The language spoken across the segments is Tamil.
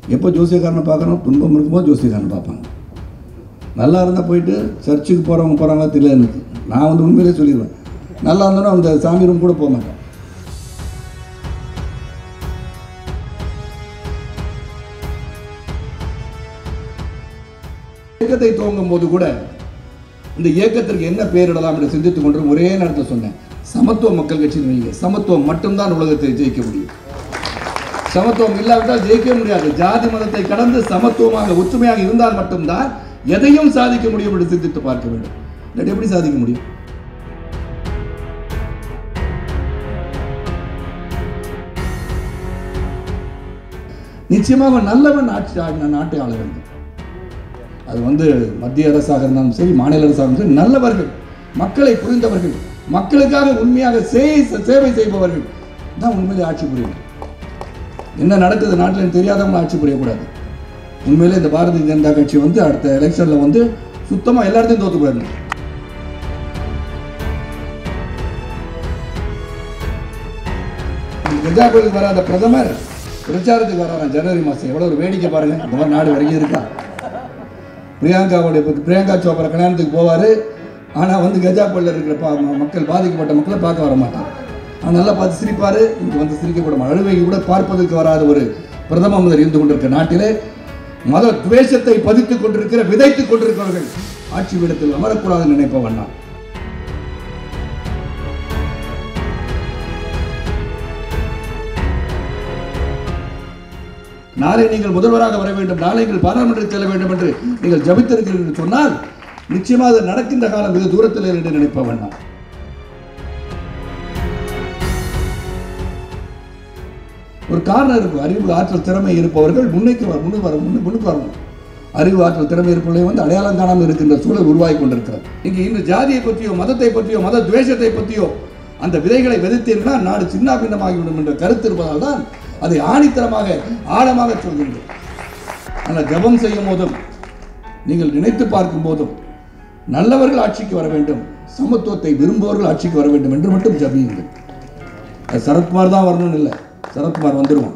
எப்போ ஜோசியக்காரனை பார்க்கணும் துன்பம் இருக்கும்போது ஜோசியக்காரனை பார்ப்பாங்க நல்லா இருந்தால் போயிட்டு சர்ச்சுக்கு போகிறவங்க போகிறாங்களா தெரியல எனக்கு நான் வந்து உண்மையிலே சொல்லிடுவேன் நல்லா இருந்தோன்னா அந்த சாமி ரூம் கூட போக மாட்டேன் இயக்கத்தை துவங்கும் போது கூட இந்த இயக்கத்திற்கு என்ன பெயரிடலாம் என்று சிந்தித்துக் கொண்டு ஒரே நேரத்தில் சொன்னேன் சமத்துவ மக்கள் கட்சி வைங்க சமத்துவம் மட்டும்தான் உலகத்தை ஜெயிக்க முடியும் சமத்துவம் இல்லாவிட்டால் ஜெயிக்க முடியாது ஜாதி மதத்தை கடந்து சமத்துவமாக ஒற்றுமையாக இருந்தால் மட்டும்தான் எதையும் சாதிக்க முடியும் என்று சிந்தித்து பார்க்க வேண்டும் இல்லாட்டி எப்படி சாதிக்க முடியும் நிச்சயமாக நல்லவன் ஆட்சி ஆ- நாட்டை ஆள வேண்டும் அது வந்து மத்திய அரசாக இருந்தாலும் சரி மாநில அரசாக இருந்தாலும் சரி நல்லவர்கள் மக்களை புரிந்தவர்கள் மக்களுக்காக உண்மையாக சே- சேவை செய்பவர்கள் தான் உண்மையிலே ஆட்சி புரியணும் என்ன நடக்குது நாட்டில் தெரியாதவங்க ஆட்சி புரியக்கூடாது உண்மையிலே இந்த பாரதிய ஜனதா கட்சி வந்து அடுத்த எலெக்ஷனில் வந்து சுத்தமாக எல்லாத்தையும் தோத்து போயிடணும் கஜா கோயிலுக்கு வர அந்த பிரதமர் பிரச்சாரத்துக்கு வராராம் ஜனவரி மாதம் எவ்வளோ ஒரு வேடிக்கை பாருங்க இந்த மாதிரி நாடு வரைக்கும் இருக்கா பிரியங்காவுடைய பத்தி- பிரியங்கா சோப்ரா கல்யாணத்துக்கு போவார் ஆனால் வந்து கஜா புயல்ல இருக்கிற பா ம- மக்கள் பாதிக்கப்பட்ட மக்களை பார்க்க வர மாட்டார் ஆனால் நல்லா பார்த்து சிரிப்பார் இங்கே வந்து சிரிக்கப்பட மாட்டார். அழுவைக்கு கூட பார்ப்பதற்கு வராத ஒரு பிரதம மந்திரி இருந்து கொண்டிருக்கிற நாட்டிலே மத துவேஷத்தை பதித்துக் கொண்டிருக்கிற விதைத்துக் கொண்டிருக்கிறவர்கள் ஆட்சி பீடத்தில் அமரக்கூடாதுன்னு நினைப்பவன் நான் நாளை நீங்கள் முதல்வராக வர வேண்டும் நாளை நீங்கள் பாராளுமன்றத்தில் செல்ல வேண்டும் என்று நீங்கள் ஜபித்திருக்கிறீர்கள் என்று சொன்னால் நிச்சயமாக அது நடக்கின்ற காலம் வெகு தூரத்தில் இல்லை என்று நினைப்பவன் நான் ஒரு காரணம் இருக்கும் அறிவு ஆற்றல் திறமை இருப்பவர்கள் முன்னைக்கு வர முன்னுக்கு வர முன்னு முன்னுக்கு வரணும் அறிவு ஆற்றல் திறமை இருப்பவர்களை வந்து அடையாளம் காணாமல் இருக்கின்ற சூழல் உருவாகி கொண்டிருக்கிறது நீங்க இந்த ஜாதியை பற்றியோ மதத்தை பற்றியோ மத துவேஷத்தை பற்றியோ அந்த விதைகளை விதைத்தீர்களா நாடு சின்ன பின்னமாகிவிடும் என்ற கருத்து இருப்பதால் தான் அதை ஆணித்தரமாக ஆழமாக சொல்கின்றேன் ஆனால் ஜெபம் செய்யும் போதும் நீங்கள் நினைத்து பார்க்கும் போதும் நல்லவர்கள் ஆட்சிக்கு வர வேண்டும் சமத்துவத்தை விரும்புபவர்கள் ஆட்சிக்கு வர வேண்டும் என்று மட்டும் ஜபியுங்கள் அது சரத்குமார் தான் வரணும்னு இல்லை சரத்குமார் வந்துடுவான்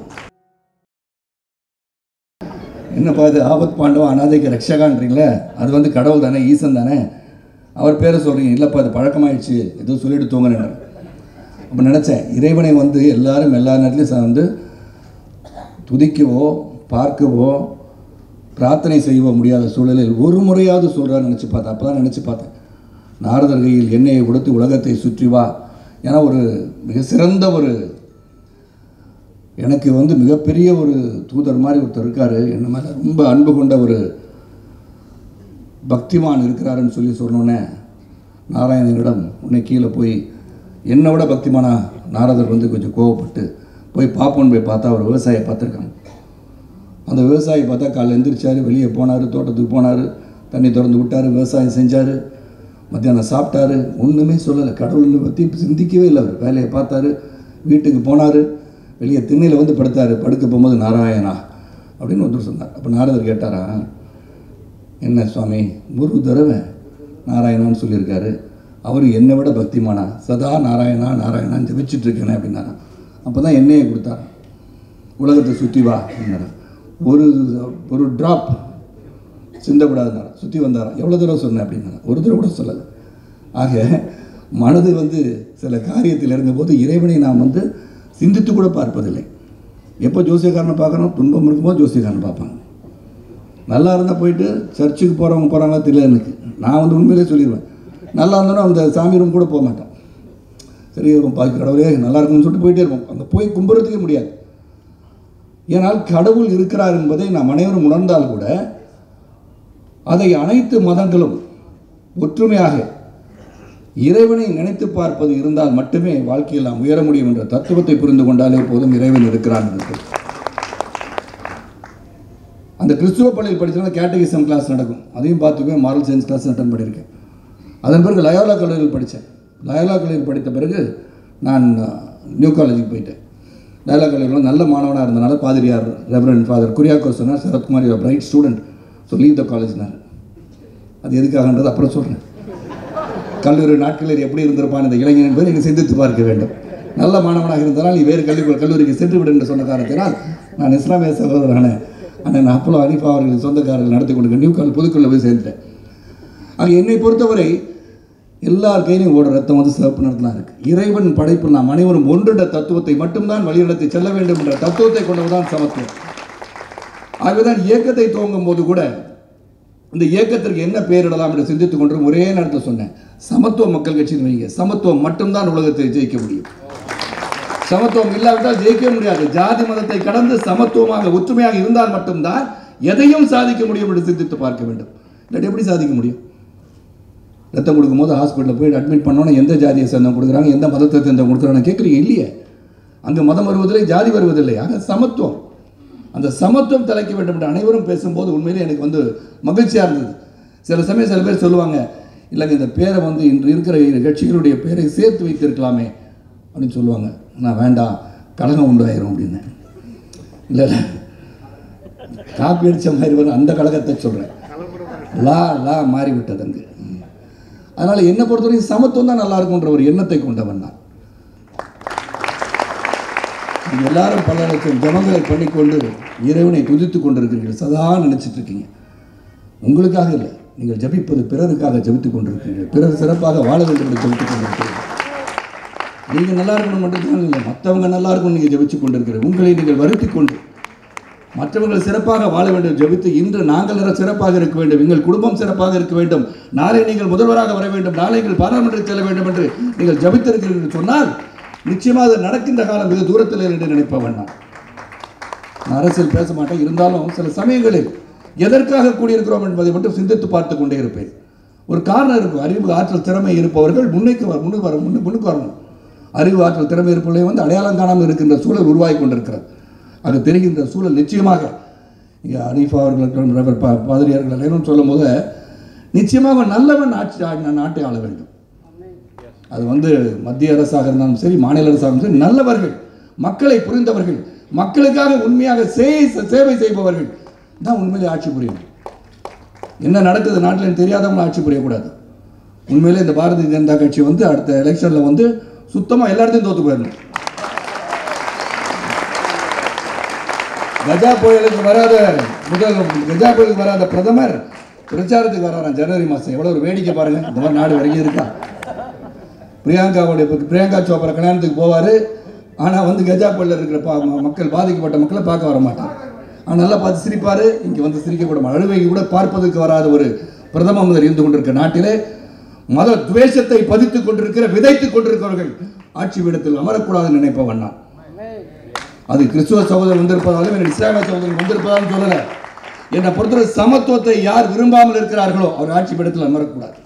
என்னப்பா இது ஆபத் பாண்டவா அனாதைக்கு ரக்ஷகான்றீங்களே அது வந்து கடவுள் தானே ஈசன் தானே அவர் பேரை சொல்கிறீங்க இல்லைப்பா அது பழக்கமாயிடுச்சு ஏதோ சொல்லிட்டு தூங்குறேன் அப்போ நினச்சேன் இறைவனை வந்து எல்லாரும் எல்லா நேரத்துலையும் ச- வந்து துதிக்கவோ பார்க்கவோ பிரார்த்தனை செய்யவோ முடியாத சூழலில் ஒரு முறையாவது சொல்கிறான்னு நினச்சி பார்த்தேன் அப்போ தான் நினச்சி பார்த்தேன் நாரதர் கையில் எண்ணெயை கொடுத்து உலகத்தை சுற்றி வா ஏன்னா ஒரு மிக சிறந்த ஒரு எனக்கு வந்து மிகப்பெரிய ஒரு தூதர் மாதிரி ஒருத்தர் இருக்கார் என்ன மேலே ரொம்ப அன்பு கொண்ட ஒரு பக்திமான் இருக்கிறாருன்னு சொல்லி சொன்னோன்னே நாராயணனிடம் உன்னை கீழே போய் என்னை விட பக்திமானா நாரதர் வந்து கொஞ்சம் கோவப்பட்டு போய் பார்ப்போன்னு போய் பார்த்தா அவர் விவசாயியை பார்த்துருக்காங்க அந்த விவசாயி பார்த்தா காலைல எந்திரிச்சார் வெளியே போனார் தோட்டத்துக்கு போனார் தண்ணி திறந்து விட்டார் விவசாயம் செஞ்சார் மத்தியானம் சாப்பிட்டாரு ஒன்றுமே சொல்லலை கடவுளை பற்றி சிந்திக்கவே இல்லை அவர் வேலையை பார்த்தாரு வீட்டுக்கு போனார் வெளியே திண்ணையில் வந்து படுத்தார் படுக்க போகும்போது நாராயணா அப்படின்னு ஒருத்தர் சொன்னார் அப்போ நாரதர் கேட்டாரா என்ன சுவாமி ஒரு தடவை நாராயணான்னு சொல்லியிருக்காரு அவர் என்னை விட பக்திமானா சதா நாராயணா நாராயணான்னு ஜெபிச்சுட்டு இருக்கேனே அப்படின்னாரா அப்போ தான் எண்ணெயை கொடுத்தார் உலகத்தை சுற்றி வா அப்படின்னாரா ஒரு ஒரு ட்ராப் சிந்தக்கூடாதுனாரா சுற்றி வந்தாரா எவ்வளோ தடவை சொன்னேன் அப்படின்னாரா ஒரு தடவை கூட சொல்லலை ஆக மனது வந்து சில காரியத்தில் இறங்கும்போது இறைவனை நாம் வந்து சிந்தித்து கூட பார்ப்பதில்லை எப்போ ஜோசியக்காரனை பார்க்கணும் துன்பம் இருக்கும்போது ஜோசியக்காரனை பார்ப்பாங்க நல்லா இருந்தால் போயிட்டு சர்ச்சுக்கு போகிறவங்க போகிறாங்களா தெரியல எனக்கு நான் வந்து உண்மையிலே சொல்லிடுவேன் நல்லா இருந்தோன்னா அந்த சாமி ரூம் கூட போக மாட்டேன் சரி இருக்கும் பாக்கி கடவுளே நல்லா இருக்கும்னு சொல்லிட்டு போயிட்டே இருப்போம் அங்கே போய் கும்பிட்றதுக்கே முடியாது ஏனால் கடவுள் இருக்கிறார் என்பதை நாம் அனைவரும் உணர்ந்தால் கூட அதை அனைத்து மதங்களும் ஒற்றுமையாக இறைவனை நினைத்து பார்ப்பது இருந்தால் மட்டுமே வாழ்க்கையில் நாம் உயர முடியும் என்ற தத்துவத்தை புரிந்து கொண்டாலே போதும் இறைவன் இருக்கிறான் என்று அந்த கிறிஸ்துவ பள்ளியில் படிச்சனால கேட்டகிசம் கிளாஸ் நடக்கும் அதையும் பார்த்துக்குவேன் மாரல் சயின்ஸ் கிளாஸ் அட்டன் பண்ணியிருக்கேன் அதன் பிறகு லயோலா கல்லூரியில் படித்தேன் லயோலா கல்லூரியில் படித்த பிறகு நான் அஹ், நியூ காலேஜுக்கு போயிட்டேன் லயோலா கல்லூரியில் நல்ல மாணவனாக இருந்தனால பாதிரியார் ரெவரன் ஃபாதர் குரியாக்கோ சொன்னார் Sarathkumar you bright student so leave the காலேஜ்னார் அது எதுக்காகன்றது அப்புறம் சொல்கிறேன் கல்லூரி நாட்களில் எப்படி இருந்திருப்பான் இந்த இளைஞன் என்பதை நீங்கள் சிந்தித்து பார்க்க வேண்டும் நல்ல மாணவனாக இருந்தால் நீ வேறு கல்வி கல்லூரிக்கு சென்று விடு என்று சொன்ன காரணத்தினால் நான் இஸ்லாமிய சகோதரரான நான் அப்போலோ அனிஃபா அவர்கள் சொந்தக்காரர்கள் நடத்தி கொண்டு நியூகால் புதுக்குள்ள போய் சேர்ந்துட்டேன் ஆக என்னை பொறுத்தவரை எல்லார் கையிலையும் ஓட ரத்தம் வந்து சிவப்பு நிறத்தில் இருக்குது இறைவன் படைப்பு நாம் அனைவரும் ஒன்றுட தத்துவத்தை மட்டும்தான் வழிநடத்தி செல்ல வேண்டும் என்ற தத்துவத்தை கொண்டதுதான் சமத்துவம் ஆகவேதான் இயக்கத்தை துவங்கும் போது கூட இந்த இயக்கத்திற்கு என்ன பெயரிடலாம் என்று சிந்தித்துக் கொண்டு ஒரே நேரத்தில் சொன்னேன் சமத்துவ மக்கள் கட்சின்னு வைங்க சமத்துவம் மட்டும்தான் உலகத்தை ஜெயிக்க முடியும் சமத்துவம் இல்லாவிட்டால் ஜெயிக்க முடியாது ஜாதி மதத்தை கடந்து சமத்துவமாக ஒற்றுமையாக இருந்தால் மட்டும்தான் எதையும் சாதிக்க முடியும் என்று சிந்தித்து பார்க்க வேண்டும் இல்லாட்டி எப்படி சாதிக்க முடியும் ரத்தம் கொடுக்கும்போது ஹாஸ்பிட்டலில் போய் அட்மிட் பண்ணோன்னா எந்த ஜாதியை சேர்ந்தவங்க கொடுக்குறாங்க எந்த மதத்தை சேர்ந்தவங்க கொடுக்குறாங்க கேட்குறீங்க இல்லையே அங்கே மதம் வருவதில்லை ஜாதி வருவதில்லை ஆக சமத்துவம் அந்த சமத்துவம் தலைக்க வேண்டும் என்று அனைவரும் பேசும்போது உண்மையிலே எனக்கு வந்து மகிழ்ச்சியாக இருந்தது சில சமயம் சில பேர் சொல்லுவாங்க இல்லைங்க இந்த பேரை வந்து இன்று இருக்கிற கட்சிகளுடைய பேரை சேர்த்து வைத்திருக்கலாமே அப்படின்னு சொல்லுவாங்க நான் வேண்டாம் கலகம் உண்டாயிரும் அப்படின்னு இல்லை இல்லை காப்பி அடித்த மாதிரி வரும் அந்த கழகத்தை சொல்கிறேன் லா லா மாறிவிட்டது அங்கு அதனால் என்னை பொறுத்தவரைக்கும் சமத்துவம் தான் நல்லா இருக்குன்ற ஒரு எண்ணத்தை கொண்டவன் நான் நீங்கள் எல்லாரும் பல லட்சம் ஜபங்களை பண்ணிக்கொண்டு இறைவனை துதித்துக் கொண்டிருக்கிறீர்கள் சதா நினைச்சிட்டு இருக்கீங்க உங்களுக்காக இல்லை நீங்கள் ஜபிப்பது பிறருக்காக ஜபித்துக் கொண்டிருக்கிறீர்கள் பிறர் சிறப்பாக வாழ வேண்டும் என்று ஜபித்துக் கொண்டிருக்கிறீர்கள் நீங்கள் நல்லா இருக்கணும் மட்டும்தான் இல்லை மற்றவங்க நல்லா இருக்கணும் நீங்கள் ஜபிச்சு கொண்டிருக்கிறீர்கள் உங்களை நீங்கள் வருத்தி கொண்டு மற்றவர்கள் சிறப்பாக வாழ வேண்டும் ஜபித்து இன்று நாங்கள் எல்லாம் சிறப்பாக இருக்க வேண்டும் எங்கள் குடும்பம் சிறப்பாக இருக்க வேண்டும் நாளை நீங்கள் முதல்வராக வர வேண்டும் நாளை நீங்கள் பாராளுமன்றத்தில் செல்ல வேண்டும் என்று நீங்கள் ஜபித்திருக்கிறீர்கள் என்று சொன்னால் நிச்சயமாக அது நடக்கின்ற காலம் மிக தூரத்தில் இல்லை என்று நினைப்பவன் நான் நான் அரசியல் பேச மாட்டேன் இருந்தாலும் சில சமயங்களில் எதற்காக கூடியிருக்கிறோம் என்பதை மட்டும் சிந்தித்து பார்த்து கொண்டே இருப்பேன் ஒரு காரணம் இருக்கும் அறிவு ஆற்றல் திறமை இருப்பவர்கள் முன்னைக்கு வர முன்னுக்கு வர முன்னு முன்னுக்கு வரணும் அறிவு ஆற்றல் திறமை இருப்பவர்களை வந்து அடையாளம் காணாமல் இருக்கின்ற சூழல் உருவாகி கொண்டிருக்கிறது அது தெரிகின்ற சூழல் நிச்சயமாக இங்கே அனீஃபா அவர்கள் ரவர் பா பாதிரியார்கள் அனைவரும் சொல்லும் போது நிச்சயமாக நல்லவன் ஆட்சி ஆ- நாட்டை ஆள வேண்டும் அது வந்து மத்திய அரசாக இருந்தாலும் சரி மாநில அரசாக இருந்தாலும் சரி நல்லவர்கள் மக்களை புரிந்தவர்கள் மக்களுக்காக உண்மையாக சே- சேவை செய்பவர்கள் தான் உண்மையிலே ஆட்சி புரியணும் என்ன நடக்குது நாட்டில் தெரியாதவங்க ஆட்சி புரியக்கூடாது உண்மையிலே இந்த பாரதிய ஜனதா கட்சி வந்து அடுத்த எலெக்ஷனில் வந்து சுத்தமாக எல்லா இடத்தையும் தோத்து போயிடணும் கஜா புயலுக்கு வராத முதல் கஜா புயலுக்கு வராத பிரதமர் பிரச்சாரத்துக்கு வராராம் ஜனவரி மாதம் எவ்வளோ ஒரு வேடிக்கை பாருங்க இந்த மாதிரி நாடு வரைக்கும் இருக்கா பிரியங்காவுடைய பிரியங்கா சோப்ரா கல்யாணத்துக்கு போவார் ஆனால் வந்து கஜா புயலில் இருக்கிற பா ம- மக்கள் பாதிக்கப்பட்ட மக்களை பார்க்க வர மாட்டார் ஆனால் நல்லா பார்த்து சிரிப்பார் இங்கே வந்து சிரிக்கக்கூட மாட்டார். அழுவை கூட பார்ப்பதற்கு வராத ஒரு பிரதம மந்திரி இருந்து கொண்டிருக்கிற நாட்டிலே மத துவேஷத்தை பதித்துக் கொண்டிருக்கிற விதைத்துக் கொண்டிருக்கிறவர்கள் ஆட்சி பீடத்தில் அமரக்கூடாதுன்னு நினைப்பவன் நான் அது கிறிஸ்துவ சகோதரர் வந்திருப்பதாலும் என்னுடைய இஸ்லாமிய சகோதரர் வந்திருப்பதாலும் சொல்லல என்னை பொறுத்தவரை சமத்துவத்தை யார் விரும்பாமல் இருக்கிறார்களோ அவர் ஆட்சி பீடத்தில் அமரக்கூடாது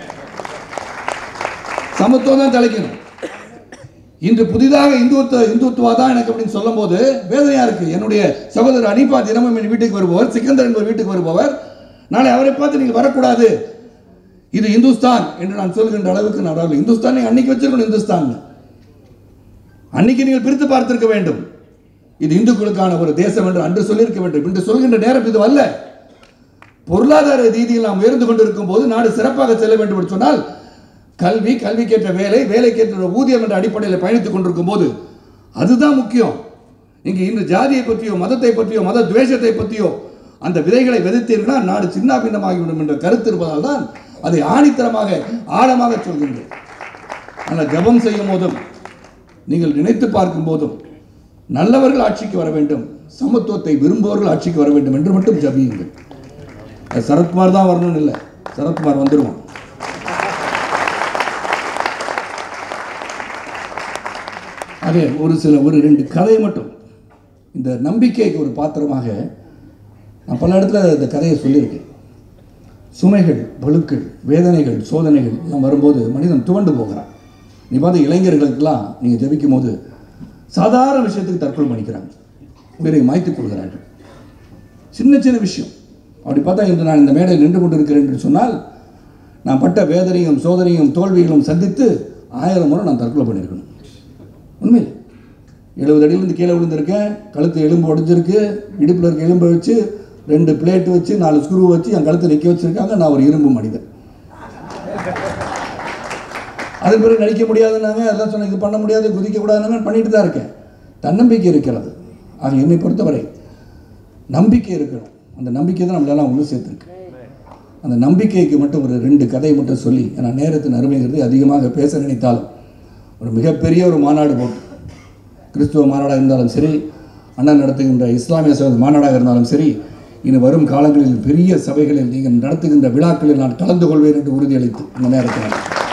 சமத்துவம் தான் தலைக்கணும் இன்று புதிதாக இந்துத்துவ இந்துத்துவா தான் எனக்கு அப்படின்னு சொல்லும்போது வேதனையா இருக்கு என்னுடைய சகோதரர் அனிபா தினமும் என் வீட்டுக்கு வருபவர் சிக்கந்தர் என்பவர் வீட்டுக்கு வருபவர் நாளை அவரை பார்த்து நீங்கள் வரக்கூடாது இது இந்துஸ்தான் என்று நான் சொல்கின்ற அளவுக்கு நான் வரவில்லை. இந்துஸ்தான் நீங்க அன்னைக்கு வச்சிருக்கணும் இந்துஸ்தான் அன்னைக்கு நீங்கள் பிரித்து பார்த்திருக்க வேண்டும் இது இந்துக்களுக்கான ஒரு தேசம் என்று அன்று சொல்லியிருக்க வேண்டும் இன்று சொல்கின்ற நேரம் இது அல்ல பொருளாதார ரீதியில் நாம் உயர்ந்து கொண்டிருக்கும் போது நாடு சிறப்பாக செல்ல வேண்டும் என்று சொன்னால் கல்வி கல்விக்கேற்ற வேலை வேலைக்கேற்ற ஊதியம் என்ற அடிப்படையில் பயணித்துக் கொண்டிருக்கும் போது அதுதான் முக்கியம் இங்கு இன்று ஜாதியை பற்றியோ மதத்தை பற்றியோ மத துவேஷத்தை பற்றியோ அந்த விதைகளை விதைத்தீர்களா நாடு சின்ன பின்னமாகிவிடும் என்ற கருத்து இருப்பதால் தான் அதை ஆணித்தரமாக ஆழமாக சொல்கின்றேன் ஆனால் ஜெபம் செய்யும் போதும் நீங்கள் நினைத்து பார்க்கும் போதும் நல்லவர்கள் ஆட்சிக்கு வர வேண்டும் சமத்துவத்தை விரும்புபவர்கள் ஆட்சிக்கு வர வேண்டும் என்று மட்டும் ஜபியுங்கள் அது சரத்குமார் தான் வரணும்னு இல்லை சரத்குமார் வந்துடுவான் அதே ஒரு சில ஒரு ரெண்டு கதை மட்டும் இந்த நம்பிக்கைக்கு ஒரு பாத்திரமாக நான் பல இடத்துல இந்த கதையை சொல்லியிருக்கேன் சுமைகள் பளுக்கள் வேதனைகள் சோதனைகள் எல்லாம் வரும்போது மனிதன் துவண்டு போகிறான் நீ பார்த்து இளைஞர்களுக்கெல்லாம் நீங்கள் ஜெபிக்கும் போது சாதாரண விஷயத்துக்கு தற்கொலை பண்ணிக்கிறாங்க உயிரை மாய்த்துக் கொள்கிறார்கள் சின்ன சின்ன விஷயம் அப்படி பார்த்தா இன்று நான் இந்த மேடையில் நின்று கொண்டிருக்கிறேன் என்று சொன்னால் நான் பட்ட வேதனையும் சோதனையும் தோல்விகளும் சந்தித்து ஆயிரம் முறை நான் தற்கொலை பண்ணியிருக்கணும் உண்மையில் எழுபது அடியிலேருந்து கீழே விழுந்திருக்கேன் கழுத்து எலும்பு உடைஞ்சிருக்கு இடுப்பில் இருக்க எலும்பை வச்சு ரெண்டு பிளேட் வச்சு நாலு ஸ்க்ரூ வச்சு என் கழுத்தை நிற்க வச்சிருக்காங்க நான் ஒரு இரும்பு மனிதன் அதன் பிறகு நடிக்க முடியாதுன்னாங்க அதெல்லாம் சொன்ன இது பண்ண முடியாது குதிக்க கூடாதுன்னாங்க பண்ணிட்டு தான் இருக்கேன் தன்னம்பிக்கை இருக்கிறது ஆக என்னை பொறுத்தவரை நம்பிக்கை இருக்கணும் அந்த நம்பிக்கை தான் நம்மளெல்லாம் ஒன்று சேர்த்துருக்கு அந்த நம்பிக்கைக்கு மட்டும் ஒரு ரெண்டு கதையை மட்டும் சொல்லி ஏன்னா நேரத்தின் அருமைங்கிறது அதிகமாக பேச நினைத்தாலும் ஒரு மிகப்பெரிய ஒரு மாநாடு போட்டு கிறிஸ்துவ மாநாடாக இருந்தாலும் சரி அண்ணன் நடத்துகின்ற இஸ்லாமிய சகோதர மாநாடாக இருந்தாலும் சரி இனி வரும் காலங்களில் பெரிய சபைகளில் நீங்கள் நடத்துகின்ற விழாக்களில் நான் கலந்து கொள்வேன் என்று உறுதியளித்து இந்த நேரத்தில்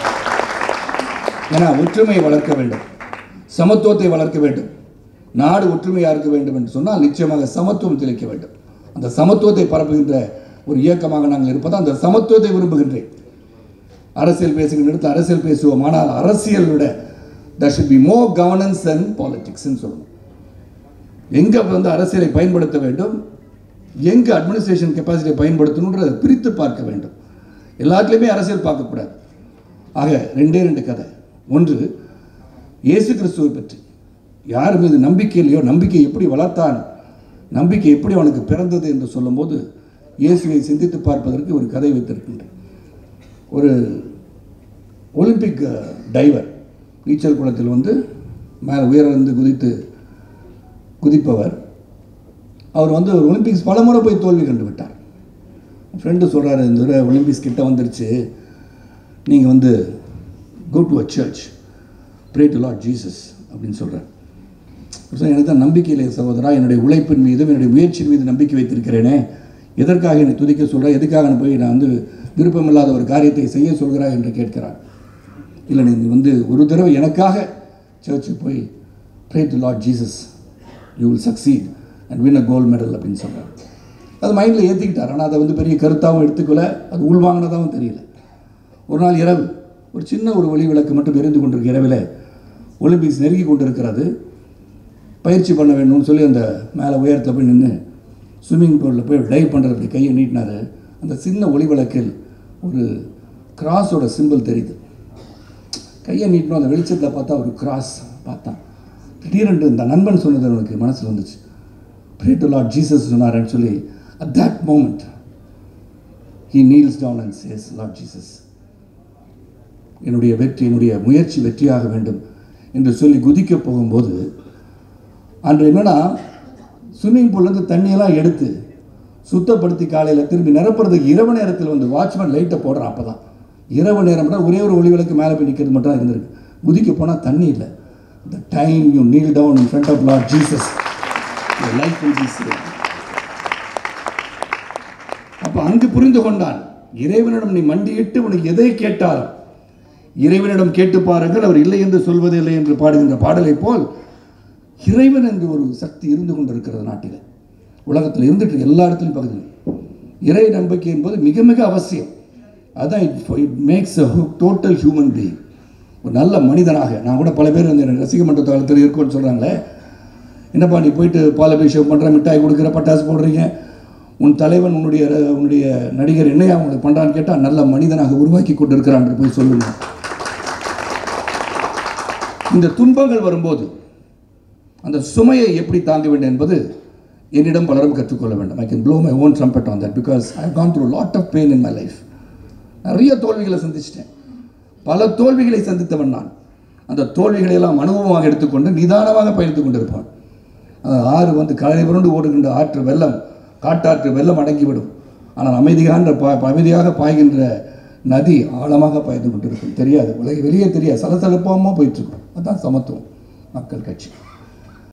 ஏன்னா ஒற்றுமையை வளர்க்க வேண்டும் சமத்துவத்தை வளர்க்க வேண்டும் நாடு ஒற்றுமையாக இருக்க வேண்டும் என்று சொன்னால் நிச்சயமாக சமத்துவம் திளைக்க வேண்டும் அந்த சமத்துவத்தை பரப்புகின்ற ஒரு இயக்கமாக நாங்கள் இருப்பதால் அந்த சமத்துவத்தை விரும்புகின்றேன் அரசியல் பேசுகின்ற இடத்துல அரசியல் பேசுவோம் ஆனால் அரசியல் விட there should be more governance than politics ன்னு சொல்லணும் எங்கே வந்து அரசியலை பயன்படுத்த வேண்டும் எங்கே அட்மினிஸ்ட்ரேஷன் கெப்பாசிட்டியை பயன்படுத்தணுன்றதை பிரித்து பார்க்க வேண்டும் எல்லாத்துலேயுமே அரசியல் பார்க்கக்கூடாது ஆக ரெண்டே ரெண்டு கதை ஒன்று இயேசு கிறிஸ்துவை பற்றி யார் மீது நம்பிக்கை இல்லையோ நம்பிக்கை எப்படி வளர்த்தான் நம்பிக்கை எப்படி அவனுக்கு பிறந்தது என்று சொல்லும்போது இயேசுவை சிந்தித்து பார்ப்பதற்கு ஒரு கதை வைத்திருக்கின்றேன் ஒரு ஒலிம்பிக் டைவர் நீச்சல் குளத்தில் வந்து மேலே உயரிருந்து குதித்து குதிப்பவர் அவர் வந்து ஒரு ஒலிம்பிக்ஸ் பலமுறை போய் தோல்வி கண்டு விட்டார் ஃப்ரெண்டு சொல்கிறாரு இந்த தடவை ஒலிம்பிக்ஸ் கிட்ட வந்துருச்சு நீங்கள் வந்து go to a church pray to Lord Jesus அப்படின்னு சொல்கிறார் சார் எனக்கு தான் நம்பிக்கை இல்லை சகோதரா என்னுடைய உழைப்பின் மீதும் என்னுடைய முயற்சியின் மீது நம்பிக்கை வைத்திருக்கிறேனே எதற்காக என்னை துதிக்க சொல்கிறா எதுக்காக நான் போய் நான் வந்து விருப்பமில்லாத ஒரு காரியத்தை செய்ய சொல்கிறாய் என்று கேட்கிறார் இல்லை நீ வந்து ஒரு தடவை எனக்காக சர்ச்சுக்கு போய் pray to Lord Jesus you will succeed and win a gold medal அப்படின்னு சொல்கிறார் அது மைண்டில் ஏற்றிக்கிட்டார் ஆனால் அதை வந்து பெரிய கருத்தாகவும் எடுத்துக்கொள்ள அது உள்வாங்கினதாகவும் தெரியல ஒரு நாள் இரவு ஒரு சின்ன ஒரு ஒளி விளக்கு மட்டும் எரிந்து கொண்டிருக்க இரவில் ஒலிம்பிக்ஸ் நெருங்கி கொண்டிருக்கிறது பயிற்சி பண்ண வேணும்னு சொல்லி அந்த மேலே உயரத்தில் போய் நின்று ஸ்விம்மிங் பூலில் போய் டைவ் பண்ணுறதுக்கு கையை நீட்டினார் அந்த சின்ன ஒளி விளக்கில் ஒரு கிராஸோட சிம்பிள் தெரியுது கையை நீட்டணும் அந்த வெளிச்சத்தில் பார்த்தா ஒரு கிராஸ் பார்த்தான் திடீரென்று இந்த நண்பன் சொன்னது அவனுக்கு மனசில் வந்துச்சு ப்ரே டு லார்ட் ஜீசஸ் சொன்னார்ன்னு சொல்லி at that moment he kneels down and says Lord Jesus என்னுடைய வெற்றி என்னுடைய முயற்சி வெற்றியாக வேண்டும் என்று சொல்லி குதிக்க போகும்போது அன்று என்னன்னா ஸ்விம்மிங் பூல்லேருந்து தண்ணியெல்லாம் எடுத்து சுத்தப்படுத்தி காலையில் திரும்பி நிரப்புறதுக்கு இரவு நேரத்தில் வந்து வாட்ச்மேன் லைட்டை போடுறான் அப்போ தான் இரவு நேரம் மட்டும் ஒரே ஒரு ஒளி விளக்கு மேலே போய் நிற்கிறது மட்டும் தான் இருந்திருக்கு குதிக்க போனால் தண்ணி இல்லை the time you kneel down in front of Lord Jesus life will be save அப்போ அங்கு புரிந்து கொண்டான் இறைவனிடம் நீ மண்டியிட்டு உனக்கு எதை கேட்டாலும் இறைவனிடம் கேட்டு பாருங்கள் அவர் இல்லை என்று சொல்வதில்லை என்று பாடுகின்ற பாடலை போல் இறைவன் என்று ஒரு சக்தி இருந்து கொண்டிருக்கிறது நாட்டில் உலகத்தில் இருந்துட்டு இருக்கு, எல்லா இடத்துலையும் பகுதியில் இறை நம்பிக்கை என்பது மிக மிக அவசியம் அதான் it it makes a total human being ஒரு நல்ல மனிதனாக நான் கூட பல பேர் வந்து எனக்கு ரசிக மன்ற தளத்தில் இருக்கும்னு சொல்கிறாங்களே என்னப்பா நீ போயிட்டு பாலபிஷேகம் பண்ணுற மிட்டாய் கொடுக்குற பட்டாசு போடுறீங்க உன் தலைவன் உன்னுடைய உன்னுடைய நடிகர் என்னையா உங்களுக்கு பண்ணுறான்னு கேட்டால் நல்ல மனிதனாக உருவாக்கி கொண்டு இருக்கிறான் போய் சொல்லுங்க இந்த துன்பங்கள் வரும்போது அந்த சுமையை எப்படி தாங்க வேண்டும் என்பது என்னிடம் பலரும் கற்றுக்கொள்ள வேண்டும் I can blow my own trumpet on that because I gone through lot of pain in my life நிறைய தோல்விகளை சந்திச்சிட்டேன் பல தோல்விகளை சந்தித்தவன் நான் அந்த தோல்விகளை எல்லாம் அனுபவமாக எடுத்துக்கொண்டு நிதானமாக பயணித்து கொண்டிருப்பான் அந்த ஆறு வந்து கரை புரண்டு ஓடுகின்ற ஆற்று வெள்ளம் காட்டாற்று வெள்ளம் அடங்கிவிடும் ஆனால் அமைதியான பா அமைதியாக பாய்கின்ற நதி ஆழமாக பாய்ந்து கொண்டிருக்கும் தெரியாது உலக வெளியே தெரியாது சலசலப்பாமல் போயிட்டுருக்கும் அதுதான் சமத்துவம் மக்கள் கட்சி